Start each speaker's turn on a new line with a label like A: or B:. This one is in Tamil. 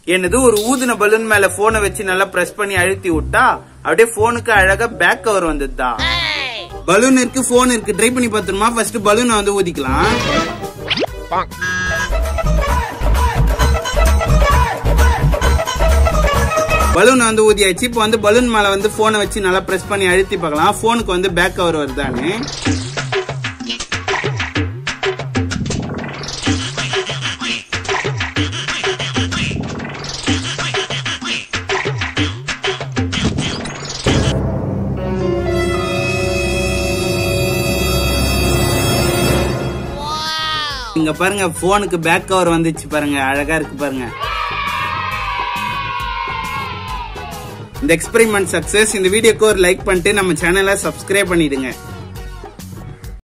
A: என்னது ஒரு ஊதுன பலூன் மேல போனை வச்சு நல்லா பிரஸ் பண்ணி அழுத்தி விட்டா அப்படியே போனுக்கு அழகா பேக் கவர் வந்துதா பலூன் இருக்கு போன் இருக்கு ட்ரை பண்ணி பார்த்துருமா ஃபர்ஸ்ட் பலூனை வந்து ஊதிக்கலாம் பலூன் வந்து ஊதியாச்சு இப்போ வந்து பலூன் மேல வந்து போனை வச்சு நல்லா பிரஸ் பண்ணி அழுத்தி பார்க்கலாம் போனுக்கு வந்து பேக் கவர் வருதான்னு இங்க பாருங்க போனுக்கு பேக் கவர் வந்துச்சு பாருங்க அழகா இருக்கு பாருங்க இந்த எக்ஸ்பெரிமெண்ட் சக்சஸ் இந்த வீடியோக்கு ஒரு லைக் பண்ணிட்டு நம்ம சேனலை சப்ஸ்கிரைப் பண்ணிடுங்க